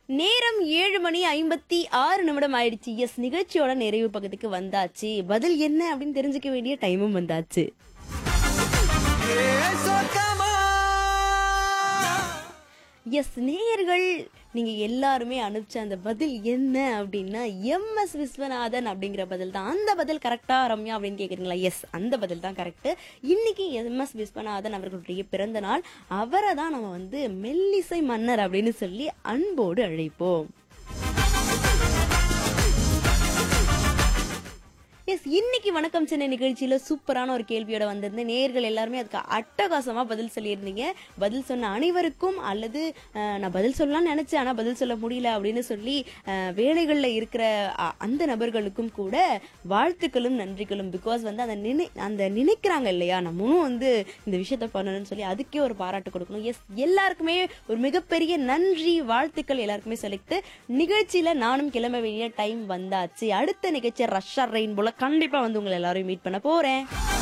நேரம் ஏழு மணி ஐம்பத்தி ஆறு நிமிடம் ஆயிடுச்சு எஸ் நிகழ்ச்சியோட நிறைவு பக்கத்துக்கு வந்தாச்சு பதில் என்ன அப்படின்னு தெரிஞ்சுக்க வேண்டிய டைமும் வந்தாச்சு எஸ் நேயர்கள் நீங்க எல்லாருமே அனுப்பிச்ச அந்த பதில் என்ன அப்படின்னா எம்எஸ் விஸ்வநாதன் அப்படிங்கிற பதில் தான் அந்த பதில் கரெக்டா ரம்யா அப்படின்னு கேக்குறீங்களா எஸ் அந்த பதில் தான் கரெக்ட் இன்னைக்கு எம்எஸ் விஸ்வநாதன் அவர்களுடைய பிறந்த நாள் அவரை தான் நம்ம வந்து மெல்லிசை மன்னர் அப்படின்னு சொல்லி அன்போடு அழைப்போம் எஸ் இன்னைக்கு வணக்கம் சென்னை நிகழ்ச்சியில சூப்பரான ஒரு கேள்வியோட வந்திருந்தேன் நேர்கள் எல்லாருமே அதுக்கு அட்டகாசமா பதில் சொல்லியிருந்தீங்க பதில் சொன்ன அனைவருக்கும் அல்லது அஹ், நான் பதில் சொல்லலாம்னு நினைச்சேன் ஆனா பதில் சொல்ல முடியல அப்படின்னு சொல்லி அஹ், வேலைகள்ல இருக்கிற அ- அந்த நபர்களுக்கும் கூட வாழ்த்துக்களும் நன்றிகளும் பிகாஸ் வந்து அந்த நினை அந்த நினைக்கிறாங்க இல்லையா நம்மளும் வந்து இந்த விஷயத்த பண்ணணும்னு சொல்லி அதுக்கே ஒரு பாராட்டு கொடுக்கணும் எஸ் எல்லாருக்குமே ஒரு மிகப்பெரிய நன்றி வாழ்த்துக்கள் எல்லாருக்குமே சொல்லிட்டு நிகழ்ச்சியில நானும் கிளம்ப வேண்டிய டைம் வந்தாச்சு அடுத்த நிகழ்ச்சி ரஷ்ஷா ரெயின் போல கண்டிப்பா வந்து உங்களை எல்லாரையும் மீட் பண்ண போறேன்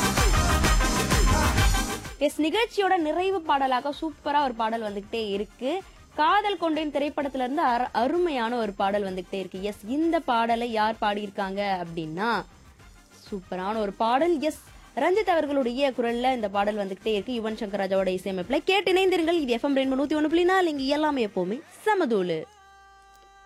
எஸ் நிகழ்ச்சியோட நிறைவு பாடலாக சூப்பரா ஒரு பாடல் வந்துகிட்டே இருக்கு காதல் கொண்டேன் திரைப்படத்துல இருந்து அர- அருமையான ஒரு பாடல் வந்துகிட்டே இருக்கு எஸ் இந்த பாடலை யார் பாடியிருக்காங்க அப்படின்னா சூப்பரான ஒரு பாடல் எஸ் ரஞ்சித் அவர்களுடைய குரல்ல இந்த பாடல் வந்துகிட்டே இருக்கு யுவன் சங்கர் ராஜாவோட இசையமைப்புல கேட்டு இணைந்திருங்கள் இது எஃப்எம் ரெண்டு நூத்தி ஒண்ணு புள்ளி நாலு இங்க எல்லாமே எப்பவுமே சமதூளு